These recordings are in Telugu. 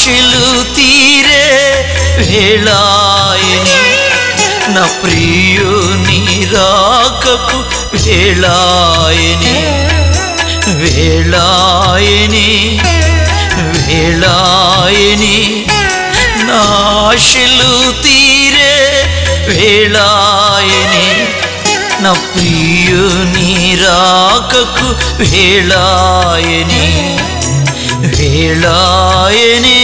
ఆశలు తీరే వేళాయని నా ప్రియుని రాకకు వేళాయని వేళాయని వేళాయని నా ఆశలు తీరే వేళాయని నా ప్రియుని రాకకు వేళాయని వేళాయని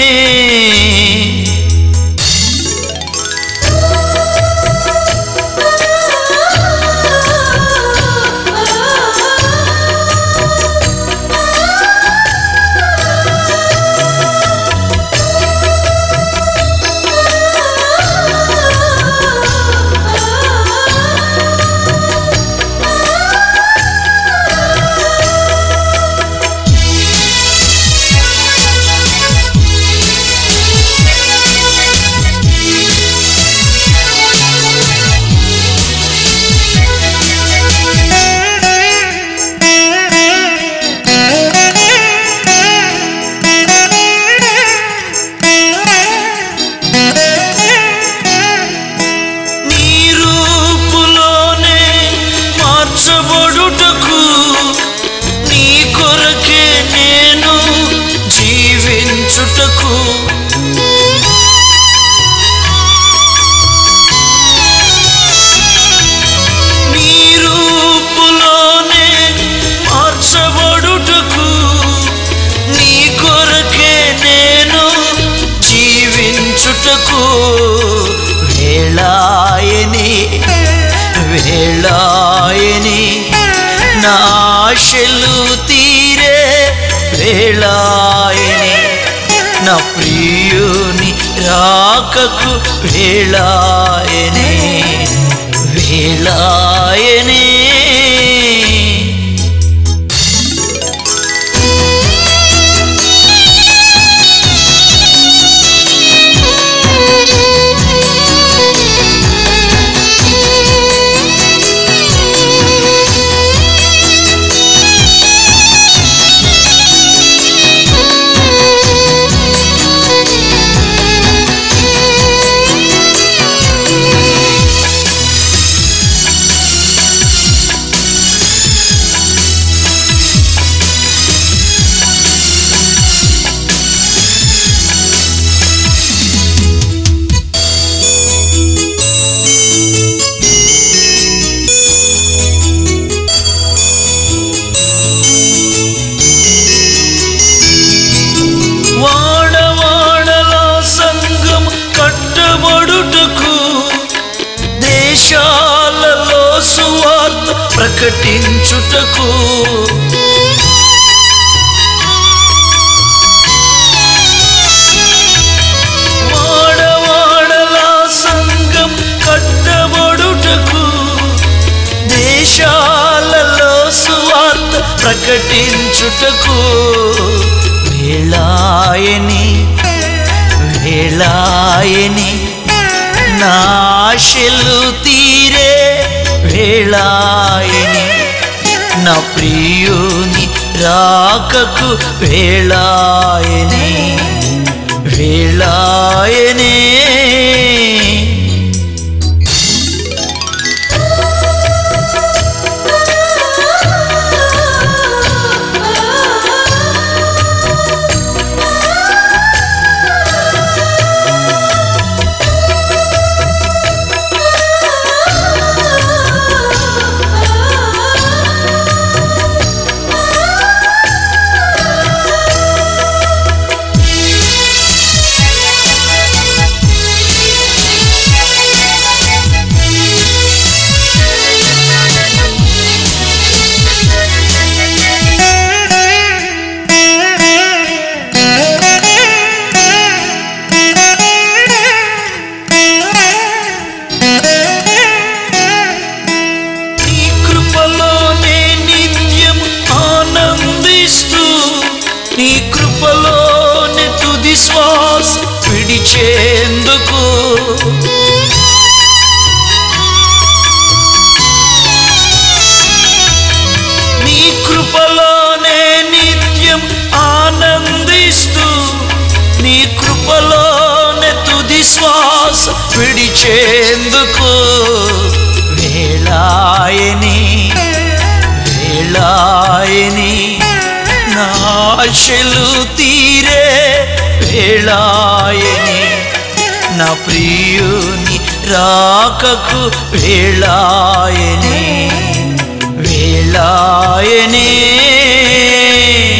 నీ రూపులోనే మార్చబడుటకు నీ కొరకే నేను జీవించుటకు నీ రూపులోనే మార్చబడుటకు నీ కొరకే నేను జీవించుటకు వేళాయని వేళాయని నా ఆశలు తీరే వేళాయని నా ప్రియుని రాకకు వేళాయని వేళాయని వాడవాడల సంఘం కట్టబడుటకు దేశాలలో సువార్త ప్రకటించుటకు వాడవాడల సంఘం కట్టబడుటకు దేశాలలో సువార్త ప్రకటించుటకు వేళాయని వేళాయని నాశలు తీరే వేళాయని నా ప్రియుని రాకకు వేళాయని వేళాయని నీ కృపలోనే నిత్యం ఆనందిస్తూ నీ కృపలోనే తుది శ్వాస విడిచేందుకు నీ కృపలోనే నిత్యం ఆనందిస్తూ నీ వచ్చేందుకు వేళాయని వేళాయని నా ఆశలు తీరే వేళాయని నా ప్రియుని రాకకు వేళాయని వేళాయని